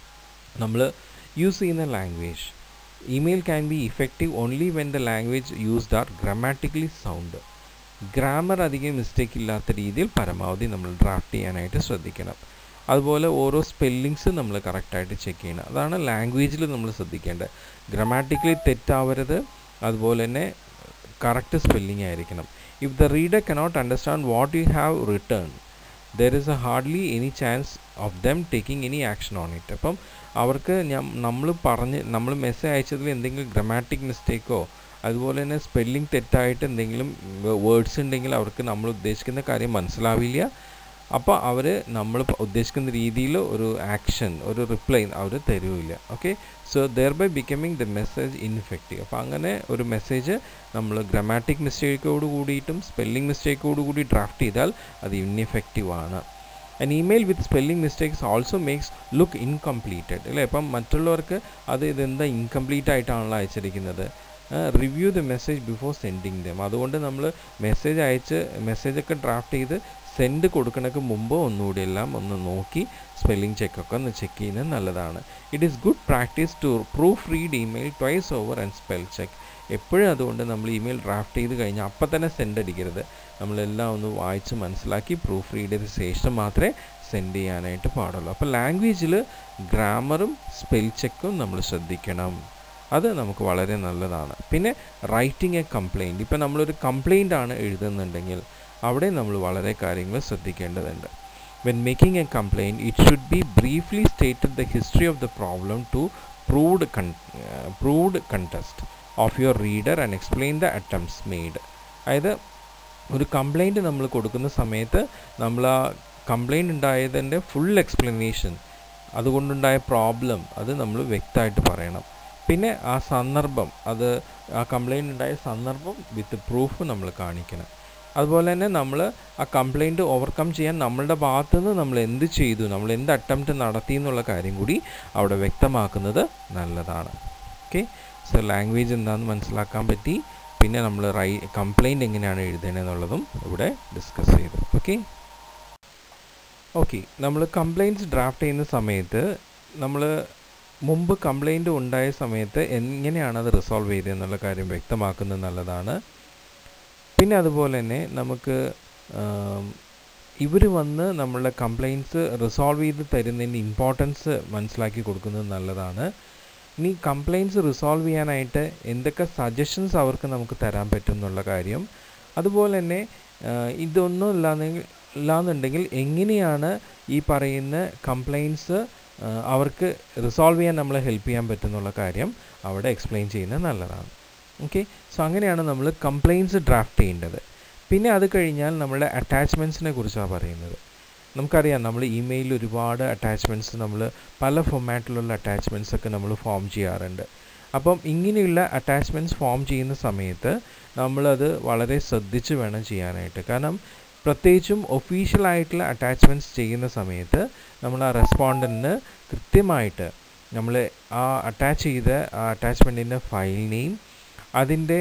നമ്മൾ യൂസ് ചെയ്യുന്ന language email can be effective only when the language used are grammatically sound grammar അധികം മിസ്റ്റേക്ക് ഇല്ലാത്ത രീതിയിൽ പരമാവധി നമ്മൾ ഡ്രാഫ്റ്റ് ചെയ്യാനായിട്ട് ശ്രദ്ധിക്കണം അതുപോലെ ഓരോ സ്പെല്ലിങ്സ് നമ്മൾ കറക്റ്റായിട്ട് ചെക്ക് ചെയ്യണം അതാണ് ലാംഗ്വേജിൽ നമ്മൾ ശ്രദ്ധിക്കേണ്ടത് ഗ്രമാറ്റിക്കലി തെറ്റാവരുത് അതുപോലെ തന്നെ കറക്റ്റ് സ്പെല്ലിംഗ് ആയിരിക്കണം if the reader cannot understand what you have return there is a hardly any chance of them taking any action on it അപ്പം അവർക്ക് ഞാൻ നമ്മൾ പറഞ്ഞ് നമ്മൾ മെസ്സേജ് അയച്ചതിൽ എന്തെങ്കിലും ഗ്രമാറ്റിക് മിസ്റ്റേക്കോ അതുപോലെ തന്നെ സ്പെല്ലിംഗ് തെറ്റായിട്ട് എന്തെങ്കിലും വേർഡ്സ് ഉണ്ടെങ്കിൽ അവർക്ക് നമ്മൾ ഉദ്ദേശിക്കുന്ന കാര്യം മനസ്സിലാവില്ല അപ്പോൾ അവർ നമ്മൾ ഉദ്ദേശിക്കുന്ന രീതിയിൽ ഒരു ആക്ഷൻ ഒരു റിപ്ലൈ അവർ തരുമില്ല okay so thereby becoming the message ineffective അപ്പോൾ അങ്ങനെ ഒരു മെസ്സേജ് നമ്മൾ ഗ്രമാറ്റിക് മിസ്റ്റേക്കോട് കൂടിയിട്ടും സ്പെല്ലിംഗ് മിസ്റ്റേക്കോട് കൂടി ഡ്രാഫ്റ്റ് ചെയ്താൽ അത് ഇൻഎഫക്റ്റീവ് ആണ് an email with spelling mistakes also makes look incompleted അല്ലേ അപ്പം മറ്റുള്ളവർക്ക് അത് ഇതെന്താ ഇൻകംപ്ലീറ്റ് ആയിട്ടാണല്ലോ അയച്ചിരിക്കുന്നത് review the message before sending them അതുകൊണ്ട് നമ്മൾ മെസ്സേജ് അയച്ച് മെസ്സേജൊക്കെ ഡ്രാഫ്റ്റ് ചെയ്ത് സെൻഡ് കൊടുക്കണക്ക് മുമ്പ് ഒന്നുകൂടി എല്ലാം ഒന്ന് നോക്കി സ്പെല്ലിംഗ് ചെക്കൊക്കെ ഒന്ന് ചെക്ക് ചെയ്യുന്നത് നല്ലതാണ് it is good practice to proof read email twice over and spell check എപ്പോഴും അതുകൊണ്ട് നമ്മൾ ഇമെയിൽ ഡ്രാഫ്റ്റ് ചെയ്ത് കഴിഞ്ഞാൽ അപ്പം തന്നെ സെൻഡ് അടിക്കരുത് നമ്മളെല്ലാം ഒന്ന് വായിച്ച് മനസ്സിലാക്കി പ്രൂഫ് റീഡ് ചെയ്ത ശേഷം മാത്രമേ സെൻഡ് ചെയ്യാനായിട്ട് പാടുള്ളൂ അപ്പോൾ ലാംഗ്വേജിൽ ഗ്രാമറും സ്പെൽ ചെക്കും നമ്മൾ ശ്രദ്ധിക്കണം അത് നമുക്ക് വളരെ നല്ലതാണ് പിന്നെ റൈറ്റിംഗ് എ കംപ്ലയിൻറ്റ് ഇപ്പം നമ്മളൊരു കംപ്ലയിൻ്റ് ആണ് എഴുതുന്നുണ്ടെങ്കിൽ അവിടെ നമ്മൾ വളരെ കാര്യങ്ങൾ ശ്രദ്ധിക്കേണ്ടതുണ്ട് when making a complaint it should be briefly stated the history of the problem to proved con proved context of your reader and explain the attempts made അതായത് ഒരു കംപ്ലയിൻറ്റ് നമ്മൾ കൊടുക്കുന്ന സമയത്ത് നമ്മൾ ആ കംപ്ലയിൻറ്റ് ഉണ്ടായതിൻ്റെ ഫുൾ എക്സ്പ്ലനേഷൻ അതുകൊണ്ടുണ്ടായ problem അത് നമ്മൾ വ്യക്തമായിട്ട് പറയണം പിന്നെ ആ സന്ദർഭം അത് ആ കംപ്ലയിൻ്റ് ഉണ്ടായ സന്ദർഭം വിത്ത് പ്രൂഫ് നമ്മൾ കാണിക്കണം അതുപോലെ തന്നെ നമ്മൾ ആ കംപ്ലയിൻറ്റ് ഓവർകം ചെയ്യാൻ നമ്മളുടെ ഭാഗത്തു നിന്ന് നമ്മൾ എന്ത് ചെയ്തു നമ്മൾ എന്ത് അറ്റംപ്റ്റ് നടത്തി എന്നുള്ള കാര്യം കൂടി അവിടെ വ്യക്തമാക്കുന്നത് നല്ലതാണ് ഓക്കെ സോ ലാംഗ്വേജ് എന്താണെന്ന് മനസ്സിലാക്കാൻ പറ്റി പിന്നെ നമ്മൾ റൈ കംപ്ലയിൻറ്റ് എങ്ങനെയാണ് എഴുതേണ്ടതെന്നുള്ളതും ഇവിടെ ഡിസ്കസ് ചെയ്തു ഓക്കെ ഓക്കെ നമ്മൾ കംപ്ലയിൻറ്റ്സ് ഡ്രാഫ്റ്റ് ചെയ്യുന്ന സമയത്ത് നമ്മൾ മുമ്പ് കംപ്ലയിൻ്റ് ഉണ്ടായ സമയത്ത് എങ്ങനെയാണ് അത് റിസോൾവ് ചെയ്തതെന്നുള്ള കാര്യം വ്യക്തമാക്കുന്നത് നല്ലതാണ് പിന്നെ അതുപോലെ തന്നെ നമുക്ക് ഇവർ വന്ന് നമ്മളുടെ കംപ്ലയിൻറ്റ്സ് റിസോൾവ് ചെയ്ത് തരുന്നതിൻ്റെ ഇമ്പോർട്ടൻസ് മനസ്സിലാക്കി കൊടുക്കുന്നത് നല്ലതാണ് ഇനി കംപ്ലയിൻറ്റ്സ് റിസോൾവ് ചെയ്യാനായിട്ട് എന്തൊക്കെ സജഷൻസ് അവർക്ക് നമുക്ക് തരാൻ പറ്റും എന്നുള്ള കാര്യം അതുപോലെ തന്നെ ഇതൊന്നും ഇല്ലാന്നെങ്കിൽ ഇല്ലാന്നുണ്ടെങ്കിൽ എങ്ങനെയാണ് ഈ പറയുന്ന കംപ്ലയിൻറ്റ്സ് അവർക്ക് റിസോൾവ് ചെയ്യാൻ നമ്മളെ ഹെൽപ്പ് ചെയ്യാൻ പറ്റുന്നുള്ള കാര്യം അവിടെ എക്സ്പ്ലെയിൻ ചെയ്യുന്നത് നല്ലതാണ് ഓക്കെ സോ അങ്ങനെയാണ് നമ്മൾ കംപ്ലയിൻറ്റ്സ് ഡ്രാഫ്റ്റ് ചെയ്യേണ്ടത് പിന്നെ അത് കഴിഞ്ഞാൽ നമ്മളുടെ അറ്റാച്ച്മെൻറ്റ്സിനെ കുറിച്ചാണ് പറയുന്നത് നമുക്കറിയാം നമ്മൾ ഇമെയിലിൽ ഒരുപാട് അറ്റാച്ച്മെൻറ്റ്സ് നമ്മൾ പല ഫോമാറ്റിലുള്ള അറ്റാച്ച്മെൻറ്റ്സ് ഒക്കെ നമ്മൾ ഫോം ചെയ്യാറുണ്ട് അപ്പം ഇങ്ങനെയുള്ള അറ്റാച്ച്മെൻറ്റ്സ് ഫോം ചെയ്യുന്ന സമയത്ത് നമ്മളത് വളരെ ശ്രദ്ധിച്ച് വേണം ചെയ്യാനായിട്ട് കാരണം പ്രത്യേകിച്ചും ഒഫീഷ്യൽ ആയിട്ടുള്ള അറ്റാച്ച്മെൻറ്റ്സ് ചെയ്യുന്ന സമയത്ത് നമ്മൾ ആ റെസ്പോണ്ടൻറ്റിന് കൃത്യമായിട്ട് നമ്മൾ ആ അറ്റാച്ച് ചെയ്ത ആ അറ്റാച്ച്മെൻറ്റിൻ്റെ ഫയൽ നെയിം അതിൻ്റെ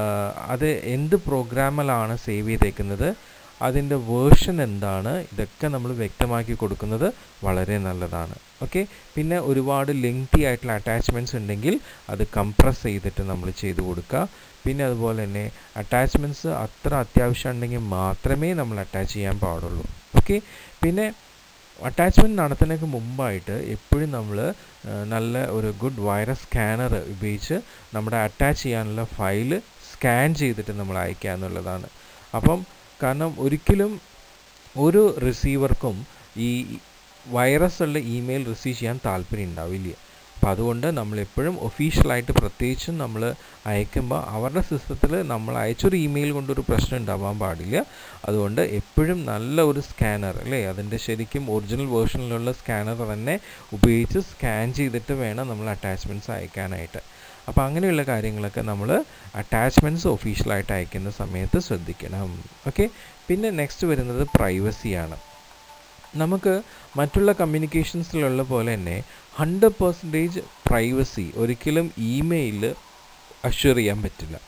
അത് എന്ത് പ്രോഗ്രാമിലാണ് സേവ് ചെയ്തേക്കുന്നത് അതിൻ്റെ വേർഷൻ എന്താണ് ഇതൊക്കെ നമ്മൾ വ്യക്തമാക്കി കൊടുക്കുന്നത് വളരെ നല്ലതാണ് ഓക്കെ പിന്നെ ഒരുപാട് ലെങ്തി ആയിട്ടുള്ള അറ്റാച്ച്മെൻറ്റ്സ് ഉണ്ടെങ്കിൽ അത് കംപ്രസ് ചെയ്തിട്ട് നമ്മൾ ചെയ്ത് കൊടുക്കുക പിന്നെ അതുപോലെ തന്നെ അറ്റാച്ച്മെൻറ്റ്സ് അത്ര അത്യാവശ്യം ഉണ്ടെങ്കിൽ മാത്രമേ നമ്മൾ അറ്റാച്ച് ചെയ്യാൻ പാടുള്ളൂ ഓക്കെ പിന്നെ അറ്റാച്ച്മെൻറ്റ് നടത്തുന്നതിന് മുമ്പായിട്ട് എപ്പോഴും നമ്മൾ നല്ല ഒരു ഗുഡ് വൈറസ് സ്കാനർ ഉപയോഗിച്ച് നമ്മുടെ അറ്റാച്ച് ചെയ്യാനുള്ള ഫയൽ സ്കാൻ ചെയ്തിട്ട് നമ്മൾ അയക്കുക എന്നുള്ളതാണ് അപ്പം കാരണം ഒരിക്കലും ഒരു റിസീവർക്കും ഈ വൈറസ് ഉള്ള ഇമെയിൽ റിസീവ് ചെയ്യാൻ താല്പര്യം ഉണ്ടാവില്ല അപ്പോൾ അതുകൊണ്ട് നമ്മൾ എപ്പോഴും ഒഫീഷ്യലായിട്ട് പ്രത്യേകിച്ചും നമ്മൾ അയക്കുമ്പോൾ അവരുടെ സിസ്റ്റത്തിൽ നമ്മൾ അയച്ചൊരു ഇമെയിൽ കൊണ്ടൊരു പ്രശ്നം ഉണ്ടാവാൻ പാടില്ല അതുകൊണ്ട് എപ്പോഴും നല്ല ഒരു സ്കാനർ അല്ലേ അതിൻ്റെ ശരിക്കും ഒറിജിനൽ വേർഷനിലുള്ള സ്കാനർ തന്നെ ഉപയോഗിച്ച് സ്കാൻ ചെയ്തിട്ട് വേണം നമ്മൾ അറ്റാച്ച്മെൻറ്റ്സ് അയക്കാനായിട്ട് അപ്പോൾ അങ്ങനെയുള്ള കാര്യങ്ങളൊക്കെ നമ്മൾ അറ്റാച്ച്മെൻറ്റ്സ് ഒഫീഷ്യലായിട്ട് അയക്കുന്ന സമയത്ത് ശ്രദ്ധിക്കണം ഓക്കെ പിന്നെ നെക്സ്റ്റ് വരുന്നത് പ്രൈവസിയാണ് നമുക്ക് മറ്റുള്ള കമ്മ്യൂണിക്കേഷൻസിലുള്ള പോലെ തന്നെ ഹൺഡ്രഡ് പെർസെൻറ്റേജ് പ്രൈവസി ഒരിക്കലും ഇമെയിലിൽ അഷ്വർ ചെയ്യാൻ പറ്റില്ല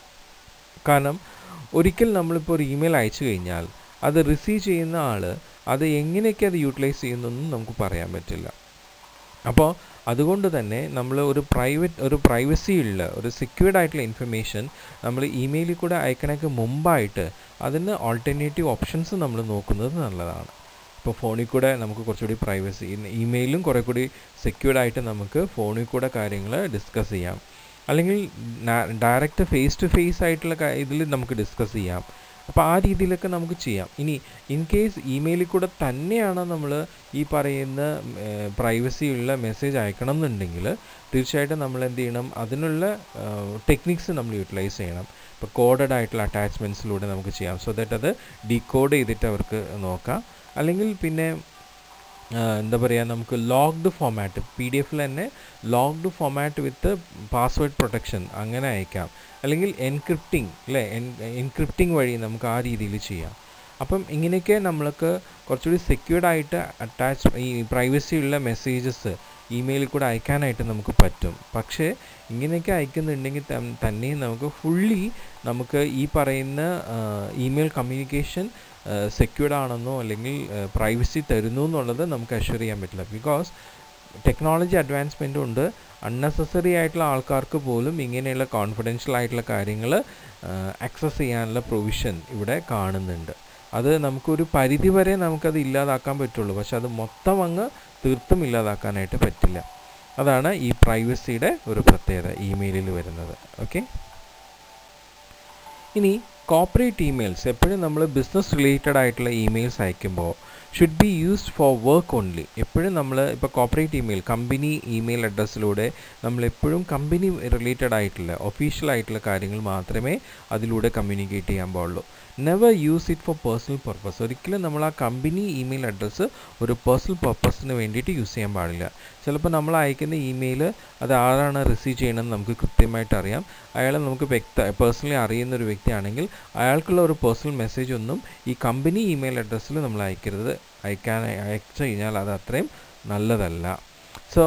കാരണം ഒരിക്കൽ നമ്മളിപ്പോൾ ഒരു ഇമെയിൽ അയച്ചു കഴിഞ്ഞാൽ അത് റിസീവ് ചെയ്യുന്ന ആൾ അത് എങ്ങനെയൊക്കെ അത് യൂട്ടിലൈസ് ചെയ്യുന്നൊന്നും നമുക്ക് പറയാൻ പറ്റില്ല അപ്പോൾ അതുകൊണ്ട് തന്നെ നമ്മൾ ഒരു പ്രൈവറ്റ് ഒരു പ്രൈവസി ഉള്ള ഒരു സെക്യൂർഡ് ആയിട്ടുള്ള ഇൻഫർമേഷൻ നമ്മൾ ഇമെയിലിൽ കൂടെ അയക്കണക്ക് മുമ്പായിട്ട് അതിന് ഓൾട്ടർനേറ്റീവ് ഓപ്ഷൻസ് നമ്മൾ നോക്കുന്നത് നല്ലതാണ് ഇപ്പോൾ ഫോണിൽ കൂടെ നമുക്ക് കുറച്ചുകൂടി പ്രൈവസി ഇമെയിലും കുറേ കൂടി സെക്യൂർഡ് ആയിട്ട് നമുക്ക് ഫോണിൽ കൂടെ കാര്യങ്ങൾ ഡിസ്കസ് ചെയ്യാം അല്ലെങ്കിൽ ഡയറക്റ്റ് ഫേസ് ടു ഫേസ് ആയിട്ടുള്ള ഇതിൽ നമുക്ക് ഡിസ്കസ് ചെയ്യാം അപ്പോൾ ആ രീതിയിലൊക്കെ നമുക്ക് ചെയ്യാം ഇനി ഇൻ കേസ് ഇമെയിലിൽ കൂടെ തന്നെയാണ് നമ്മൾ ഈ പറയുന്ന പ്രൈവസി ഉള്ള മെസ്സേജ് അയക്കണം എന്നുണ്ടെങ്കിൽ തീർച്ചയായിട്ടും നമ്മൾ എന്ത് ചെയ്യണം അതിനുള്ള ടെക്നിക്സ് നമ്മൾ യൂട്ടിലൈസ് ചെയ്യണം ഇപ്പോൾ കോഡഡ് ആയിട്ടുള്ള അറ്റാച്ച്മെൻറ്റ്സിലൂടെ നമുക്ക് ചെയ്യാം സോ ദാറ്റ് അത് ഡീകോഡ് ചെയ്തിട്ട് അവർക്ക് നോക്കാം അല്ലെങ്കിൽ പിന്നെ എന്താ പറയുക നമുക്ക് ലോക്ക്ഡ് ഫോമാറ്റ് പി ഡി എഫിൽ തന്നെ locked format with password protection അങ്ങനെ അയക്കാം അല്ലെങ്കിൽ എൻക്രിപ്റ്റിംഗ് അല്ലേ എൻ എൻക്രിപ്റ്റിംഗ് വഴി നമുക്ക് ആ രീതിയിൽ ചെയ്യാം അപ്പം ഇങ്ങനെയൊക്കെ നമ്മൾക്ക് കുറച്ചുകൂടി സെക്യൂർഡ് ആയിട്ട് അറ്റാച്ച് ഈ പ്രൈവസി ഉള്ള മെസ്സേജസ് ഇമെയിലിൽ കൂടെ അയക്കാനായിട്ട് നമുക്ക് പറ്റും പക്ഷേ ഇങ്ങനെയൊക്കെ അയക്കുന്നുണ്ടെങ്കിൽ തന്നെയും നമുക്ക് ഫുള്ളി നമുക്ക് ഈ പറയുന്ന ഇമെയിൽ കമ്മ്യൂണിക്കേഷൻ സെക്യൂർഡ് ആണെന്നോ അല്ലെങ്കിൽ പ്രൈവസി തരുന്നു എന്നുള്ളത് നമുക്ക് അഷ്വർ ചെയ്യാൻ പറ്റില്ല ബിക്കോസ് ടെക്നോളജി അഡ്വാൻസ്മെൻ്റ് ഉണ്ട് അൺനെസസറി ആയിട്ടുള്ള ആൾക്കാർക്ക് പോലും ഇങ്ങനെയുള്ള കോൺഫിഡൻഷ്യൽ ആയിട്ടുള്ള കാര്യങ്ങൾ ആക്സസ് ചെയ്യാനുള്ള പ്രൊവിഷൻ ഇവിടെ കാണുന്നുണ്ട് അത് നമുക്കൊരു പരിധി വരെ നമുക്കത് ഇല്ലാതാക്കാൻ പറ്റുള്ളൂ പക്ഷെ അത് മൊത്തം അങ്ങ് തീർത്തും ഇല്ലാതാക്കാനായിട്ട് പറ്റില്ല അതാണ് ഈ പ്രൈവസിയുടെ ഒരു പ്രത്യേകത ഇമെയിലിൽ വരുന്നത് ഓക്കെ ഇനി കോപ്പറേറ്റ് ഇമെയിൽസ് എപ്പോഴും നമ്മൾ ബിസിനസ് റിലേറ്റഡ് ആയിട്ടുള്ള ഇമെയിൽസ് അയക്കുമ്പോൾ should be used for work only എപ്പോഴും നമ്മൾ ഇപ്പോൾ കോപ്പറേറ്റ് ഇമെയിൽ കമ്പനി ഇമെയിൽ അഡ്രസ്സിലൂടെ നമ്മൾ എപ്പോഴും കമ്പനി റിലേറ്റഡ് ആയിട്ടുള്ള ഒഫീഷ്യൽ ആയിട്ടുള്ള കാര്യങ്ങൾ മാത്രമേ അതിലൂടെ കമ്മ്യൂണിക്കേറ്റ് ചെയ്യാൻ പാടുള്ളൂ never use it for personal purpose ഒരിക്കലും നമ്മൾ ആ കമ്പനി ഇമെയിൽ അഡ്രസ്സ് ഒരു പേഴ്സണൽ പർപ്പസിന് വേണ്ടിയിട്ട് യൂസ് ചെയ്യാൻ പാടില്ല ചിലപ്പോൾ നമ്മൾ അയക്കുന്ന ഇമെയിൽ അത് ആരാണ് റിസീവ് ചെയ്യണമെന്ന് നമുക്ക് കൃത്യമായിട്ട് അറിയാം അയാളെ നമുക്ക് വ്യക്ത പേഴ്സണലി അറിയുന്ന ഒരു വ്യക്തിയാണെങ്കിൽ അയാൾക്കുള്ള ഒരു പേഴ്സണൽ മെസ്സേജ് ഒന്നും ഈ കമ്പനി ഇമെയിൽ അഡ്രസ്സിൽ നമ്മൾ അയക്കരുത് അയക്കാൻ അയച്ചു കഴിഞ്ഞാൽ അത് അത്രയും നല്ലതല്ല so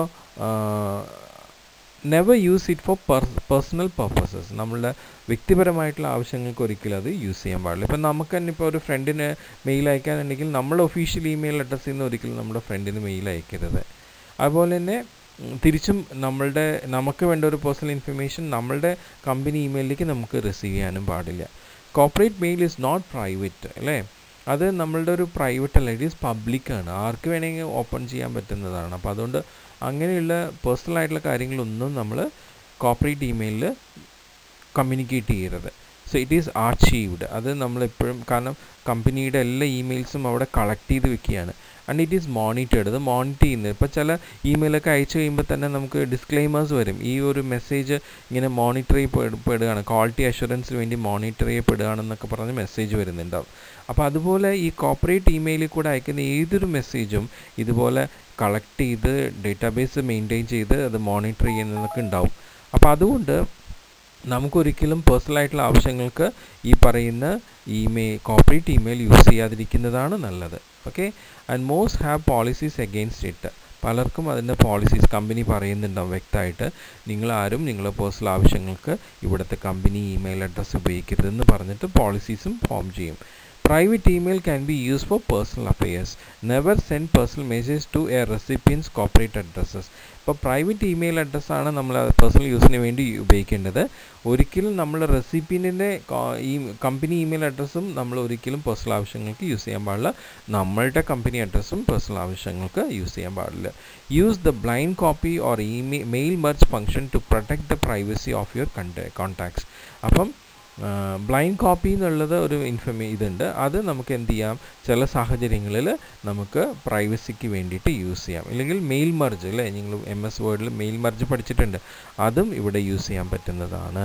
never use it for personal purposes നമ്മളുടെ വ്യക്തിപരമായിട്ടുള്ള ആവശ്യങ്ങൾക്ക് ഒരിക്കലും അത് യൂസ് ചെയ്യാൻ പാടില്ല ഇപ്പം നമുക്ക് തന്നെ ഇപ്പോൾ ഒരു ഫ്രണ്ടിന് മെയിൽ അയക്കാനുണ്ടെങ്കിൽ നമ്മൾ ഒഫീഷ്യൽ ഇമെയിൽ അഡ്രസ്സിൽ നിന്ന് ഒരിക്കലും നമ്മുടെ ഫ്രണ്ടിന് മെയിൽ അയക്കരുത് അതുപോലെ തന്നെ തിരിച്ചും നമ്മളുടെ നമുക്ക് വേണ്ട ഒരു പേഴ്സണൽ ഇൻഫർമേഷൻ നമ്മളുടെ കമ്പനി ഇമെയിലിലേക്ക് നമുക്ക് റിസീവ് ചെയ്യാനും പാടില്ല corporate mail is not private അല്ലേ അത് നമ്മളുടെ ഒരു പ്രൈവറ്റ് അല്ല ഇറ്റ് ഈസ് പബ്ലിക്കാണ് ആർക്ക് വേണമെങ്കിൽ ഓപ്പൺ ചെയ്യാൻ പറ്റുന്നതാണ് അപ്പോൾ അതുകൊണ്ട് അങ്ങനെയുള്ള പേഴ്സണൽ ആയിട്ടുള്ള കാര്യങ്ങളൊന്നും നമ്മൾ കോപ്പറേറ്റ് ഇമെയിലിൽ കമ്മ്യൂണിക്കേറ്റ് ചെയ്യരുത് സോ ഇറ്റ് ഈസ് ആർച്ചീവ്ഡ് അത് നമ്മളെപ്പോഴും കാരണം കമ്പനിയുടെ എല്ലാ ഇമെയിൽസും അവിടെ കളക്ട് ചെയ്ത് വെക്കുകയാണ് ആൻഡ് ഇറ്റ് ഈസ് മോണിറ്റേഡ് അത് മോണിറ്റർ ചെയ്യുന്നത് ഇപ്പോൾ ചില ഇമെയിലൊക്കെ അയച്ചു കഴിയുമ്പോൾ തന്നെ നമുക്ക് ഡിസ്ക്ലെയിമേഴ്സ് വരും ഈ ഒരു മെസ്സേജ് ഇങ്ങനെ മോണിറ്റർ ചെയ്യപ്പെടുകയാണ് ക്വാളിറ്റി അഷുറൻസിന് വേണ്ടി മോണിറ്റർ ചെയ്യപ്പെടുകയാണെന്നൊക്കെ പറഞ്ഞ് മെസ്സേജ് വരുന്നുണ്ടാവും അപ്പോൾ അതുപോലെ ഈ കോപ്പറേറ്റ് ഇമെയിലിൽ കൂടെ അയക്കുന്ന ഏതൊരു മെസ്സേജും ഇതുപോലെ കളക്ട് ചെയ്ത് ഡേറ്റാബേസ് മെയിൻറ്റെയിൻ ചെയ്ത് അത് മോണിറ്റർ ചെയ്യുന്നതൊക്കെ ഉണ്ടാവും അപ്പോൾ അതുകൊണ്ട് നമുക്കൊരിക്കലും പേഴ്സണൽ ആയിട്ടുള്ള ആവശ്യങ്ങൾക്ക് ഈ പറയുന്ന ഇമെയിൽ കോപ്പറേറ്റ് ഇമെയിൽ യൂസ് ചെയ്യാതിരിക്കുന്നതാണ് നല്ലത് okay and most have policies against it പലർക്കും അതിൻ്റെ പോളിസീസ് കമ്പനി പറയുന്നുണ്ടാവും വ്യക്തമായിട്ട് നിങ്ങളാരും നിങ്ങളുടെ പേഴ്സണൽ ആവശ്യങ്ങൾക്ക് ഇവിടുത്തെ കമ്പനി ഇമെയിൽ അഡ്രസ്സ് ഉപയോഗിക്കരുതെന്ന് പറഞ്ഞിട്ട് പോളിസീസും ഫോം ചെയ്യും Private email can be used for personal affairs. Never send personal messages to a recipient's corporate addresses. ഇപ്പോൾ പ്രൈവറ്റ് ഇമെയിൽ അഡ്രസ്സാണ് നമ്മൾ പേഴ്സണൽ യൂസിന് വേണ്ടി ഉപയോഗിക്കേണ്ടത് ഒരിക്കലും നമ്മൾ റെസിപ്പിയൻറ്റിൻ്റെ ഈ കമ്പനി ഇമെയിൽ അഡ്രസ്സും നമ്മൾ ഒരിക്കലും പേഴ്സണൽ ആവശ്യങ്ങൾക്ക് യൂസ് ചെയ്യാൻ പാടില്ല നമ്മളുടെ കമ്പനി അഡ്രസ്സും പേഴ്സണൽ ആവശ്യങ്ങൾക്ക് യൂസ് ചെയ്യാൻ പാടില്ല use the blind copy or email mail merge function to protect the privacy of your contacts അപ്പം ബ്ലൈൻഡ് കോപ്പി എന്നുള്ളത് ഒരു ഇൻഫർമേ ഇതുണ്ട് അത് നമുക്ക് എന്ത് ചെയ്യാം ചില സാഹചര്യങ്ങളിൽ നമുക്ക് പ്രൈവസിക്ക് വേണ്ടിയിട്ട് യൂസ് ചെയ്യാം അല്ലെങ്കിൽ മെയിൽ മർജ് അല്ലേ നിങ്ങൾ എം എസ് വേർഡിൽ മെയിൽ മർജ് പഠിച്ചിട്ടുണ്ട് അതും ഇവിടെ യൂസ് ചെയ്യാൻ പറ്റുന്നതാണ്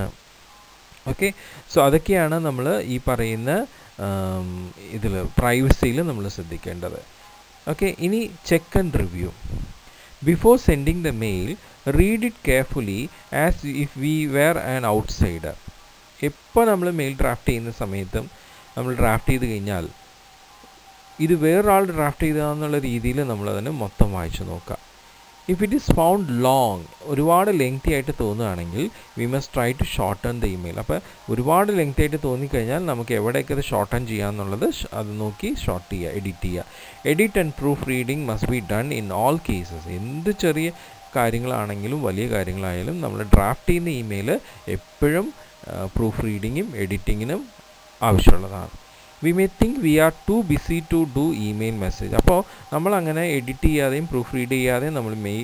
ഓക്കെ സോ അതൊക്കെയാണ് നമ്മൾ ഈ പറയുന്ന ഇതിൽ പ്രൈവസിയിൽ നമ്മൾ ശ്രദ്ധിക്കേണ്ടത് ഓക്കെ ഇനി check and review before sending the mail read it carefully as if we were an outsider എപ്പോൾ നമ്മൾ മെയിൽ ഡ്രാഫ്റ്റ് ചെയ്യുന്ന സമയത്തും നമ്മൾ ഡ്രാഫ്റ്റ് ചെയ്ത് കഴിഞ്ഞാൽ ഇത് വേറൊരാൾ ഡ്രാഫ്റ്റ് ചെയ്തതെന്നുള്ള രീതിയിൽ നമ്മളതിന് മൊത്തം വായിച്ചു നോക്കുക if it is found long ഒരുപാട് ലെങ്തി ആയിട്ട് തോന്നുകയാണെങ്കിൽ we must try to shorten the email അപ്പോൾ ഒരുപാട് ലെങ്തി ആയിട്ട് തോന്നിക്കഴിഞ്ഞാൽ നമുക്ക് എവിടെയൊക്കെ അത് ഷോർട്ടൺ ചെയ്യാമെന്നുള്ളത് അത് നോക്കി ഷോർട്ട് ചെയ്യുക എഡിറ്റ് ചെയ്യുക edit and proof reading must be done in all cases എന്ത് ചെറിയ കാര്യങ്ങളാണെങ്കിലും വലിയ കാര്യങ്ങളായാലും നമ്മൾ ഡ്രാഫ്റ്റ് ചെയ്യുന്ന ഇമെയിൽ എപ്പോഴും പ്രൂഫ് റീഡിങ്ങും എഡിറ്റിങ്ങിനും ആവശ്യമുള്ളതാണ് we may think we are too busy to do email message അപ്പോൾ നമ്മൾ അങ്ങനെ എഡിറ്റ് ചെയ്യാതെയും പ്രൂഫ് റീഡ് ചെയ്യാതെയും നമ്മൾ മെയിൽ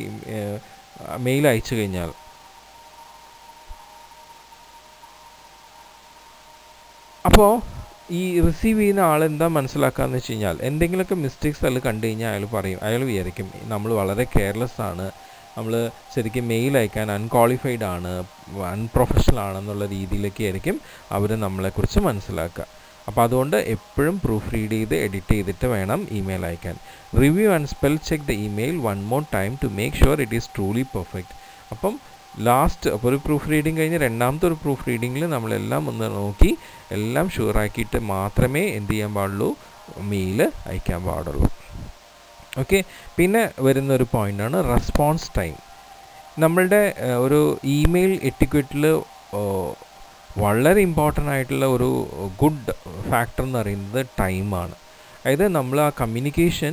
മെയിൽ അയച്ചു കഴിഞ്ഞാൽ അപ്പോൾ ഈ റിസീവ് ചെയ്യുന്ന ആൾ എന്താ മനസ്സിലാക്കാന്ന് വെച്ച് കഴിഞ്ഞാൽ എന്തെങ്കിലുമൊക്കെ മിസ്റ്റേക്സ് അതിൽ കണ്ടു കഴിഞ്ഞാൽ അയാൾ പറയും അയാൾ വിചാരിക്കും നമ്മൾ വളരെ കെയർലെസ് ആണ് നമ്മൾ ശരിക്കും മെയിൽ അയക്കാൻ അൺക്വാളിഫൈഡ് ആണ് അൺപ്രൊഫഷണൽ ആണെന്നുള്ള രീതിയിലൊക്കെ ആയിരിക്കും അവർ നമ്മളെക്കുറിച്ച് മനസ്സിലാക്കുക അപ്പോൾ അതുകൊണ്ട് എപ്പോഴും പ്രൂഫ് റീഡ് ചെയ്ത് എഡിറ്റ് ചെയ്തിട്ട് വേണം ഇമെയിൽ അയക്കാൻ review and spell check the email one more time to make sure it is truly perfect അപ്പം ലാസ്റ്റ് അപ്പോൾ ഒരു പ്രൂഫ് റീഡിങ് കഴിഞ്ഞ് രണ്ടാമത്തെ ഒരു പ്രൂഫ് റീഡിങ്ങിൽ നമ്മളെല്ലാം ഒന്ന് നോക്കി എല്ലാം ഷുവറാക്കിയിട്ട് മാത്രമേ എന്ത് ചെയ്യാൻ പാടുള്ളൂ മെയിൽ അയക്കാൻ പാടുള്ളൂ ഓക്കെ പിന്നെ വരുന്ന ഒരു പോയിൻ്റാണ് റെസ്പോൺസ് ടൈം നമ്മളുടെ ഒരു ഇമെയിൽ എറ്റിക്വറ്റിൽ വളരെ ഇമ്പോർട്ടൻ്റ് ആയിട്ടുള്ള ഒരു ഗുഡ് ഫാക്ടർ എന്ന് പറയുന്നത് ടൈമാണ് അതായത് നമ്മൾ ആ കമ്മ്യൂണിക്കേഷൻ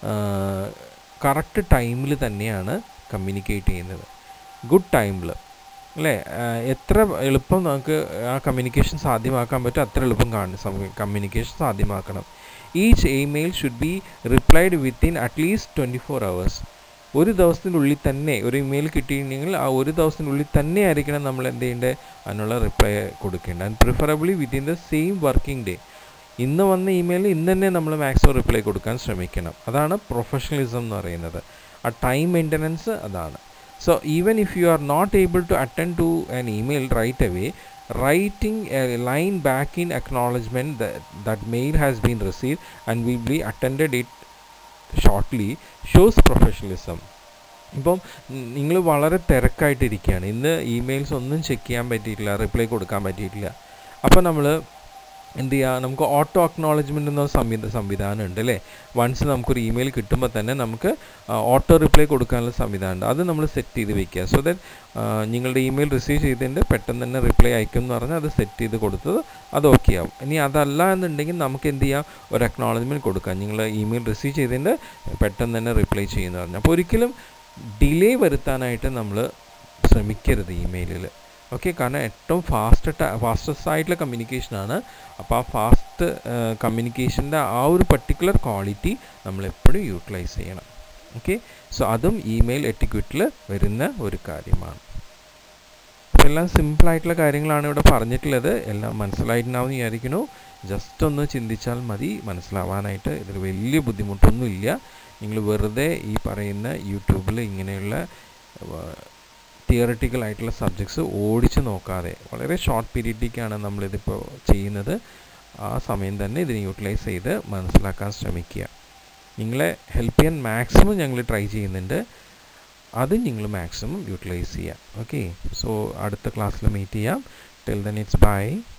കറക്റ്റ് ടൈമിൽ തന്നെയാണ് കമ്മ്യൂണിക്കേറ്റ് ചെയ്യുന്നത് ഗുഡ് ടൈമിൽ അല്ലേ എത്ര എളുപ്പം നമുക്ക് ആ കമ്മ്യൂണിക്കേഷൻ സാധ്യമാക്കാൻ പറ്റും അത്ര എളുപ്പം കാണും കമ്മ്യൂണിക്കേഷൻ സാധ്യമാക്കണം each email should be replied within at least twenty four hours ഒരു ദിവസത്തിനുള്ളിൽ തന്നെ ഒരു ഇമെയിൽ കിട്ടിയിട്ടുണ്ടെങ്കിൽ ആ ഒരു ദിവസത്തിനുള്ളിൽ തന്നെ ആയിരിക്കണം നമ്മൾ എന്ത് ചെയ്യേണ്ടത് അതിനുള്ള റിപ്ലൈ കൊടുക്കേണ്ടത് and preferably within the same working day ഇന്ന് വന്ന ഇമെയിൽ ഇന്ന് തന്നെ നമ്മൾ മാക്സിമം റിപ്ലൈ കൊടുക്കാൻ ശ്രമിക്കണം അതാണ് പ്രൊഫഷണലിസം എന്ന് പറയുന്നത് ആ ടൈം മെയിൻ്റനൻസ് അതാണ് So even if you are not able to attend to an email right away, writing a line back in acknowledgement that that mail has been received and will be attended it shortly shows professionalism. ഇപ്പം നിങ്ങൾ വളരെ തിരക്കായിട്ടിരിക്കുകയാണ് ഇന്ന് emails ഒന്നും check ചെയ്യാൻ പറ്റിയിട്ടില്ല reply കൊടുക്കാൻ പറ്റിയിട്ടില്ല അപ്പോൾ നമ്മൾ എന്ത് ചെയ്യുക നമുക്ക് ഓട്ടോ അക്നോളജ്മെൻ്റ് എന്ന സംവിധ സംവിധാനം ഉണ്ട് അല്ലേ വൺസ് നമുക്കൊരു ഇമെയിൽ കിട്ടുമ്പോൾ തന്നെ നമുക്ക് ഓട്ടോ റിപ്ലൈ കൊടുക്കാനുള്ള സംവിധാനം ഉണ്ട് അത് നമ്മൾ സെറ്റ് ചെയ്ത് വെക്കുക സോ ദാറ്റ് നിങ്ങളുടെ ഇമെയിൽ റിസീവ് ചെയ്തതിൻ്റെ പെട്ടെന്ന് തന്നെ റിപ്ലൈ അയക്കും എന്ന് പറഞ്ഞാൽ അത് സെറ്റ് ചെയ്ത് കൊടുത്തത് അത് ഓക്കെ ആവും ഇനി അതല്ല എന്നുണ്ടെങ്കിൽ നമുക്ക് എന്ത് ചെയ്യാം ഒരു അക്നോളജ്മെൻറ്റ് കൊടുക്കാം നിങ്ങൾ ഇമെയിൽ റിസീവ് ചെയ്തതിൻ്റെ പെട്ടെന്ന് തന്നെ റിപ്ലൈ ചെയ്യുന്ന പറഞ്ഞു അപ്പോൾ ഒരിക്കലും ഡിലേ വരുത്താനായിട്ട് നമ്മൾ ശ്രമിക്കരുത് ഇമെയിലിൽ ഓക്കെ കാരണം ഏറ്റവും ഫാസ്റ്റ് ഫാസ്റ്റസ്റ്റ് ആയിട്ടുള്ള കമ്മ്യൂണിക്കേഷനാണ് അപ്പോൾ ആ ഫാസ്റ്റ് കമ്മ്യൂണിക്കേഷൻ്റെ ആ ഒരു പർട്ടിക്കുലർ ക്വാളിറ്റി നമ്മൾ എപ്പോഴും യൂട്ടിലൈസ് ചെയ്യണം ഓക്കെ സോ അതും ഇമെയിൽ എറ്റിക്വിറ്റിൽ വരുന്ന ഒരു കാര്യമാണ് അപ്പോൾ എല്ലാം സിമ്പിളായിട്ടുള്ള കാര്യങ്ങളാണ് ഇവിടെ പറഞ്ഞിട്ടുള്ളത് എല്ലാം മനസ്സിലായിട്ടുണ്ടാവും വിചാരിക്കുന്നു ജസ്റ്റ് ഒന്ന് ചിന്തിച്ചാൽ മതി മനസ്സിലാവാനായിട്ട് ഇതിൽ വലിയ ബുദ്ധിമുട്ടൊന്നുമില്ല നിങ്ങൾ വെറുതെ ഈ പറയുന്ന യൂട്യൂബിൽ ഇങ്ങനെയുള്ള തിയറട്ടിക്കൽ ആയിട്ടുള്ള സബ്ജക്ട്സ് ഓടിച്ച് നോക്കാതെ വളരെ ഷോർട്ട് പീരീഡിലേക്കാണ് നമ്മളിതിപ്പോൾ ചെയ്യുന്നത് ആ സമയം തന്നെ ഇതിനെ യൂട്ടിലൈസ് ചെയ്ത് മനസ്സിലാക്കാൻ ശ്രമിക്കുക നിങ്ങളെ ഹെൽപ്പ് ചെയ്യാൻ മാക്സിമം ഞങ്ങൾ ട്രൈ ചെയ്യുന്നുണ്ട് അത് നിങ്ങൾ മാക്സിമം യൂട്ടിലൈസ് ചെയ്യുക ഓക്കെ സോ അടുത്ത ക്ലാസ്സിൽ മീറ്റ് ചെയ്യാം ടിൽ ദൻ ഇറ്റ്സ് ബൈ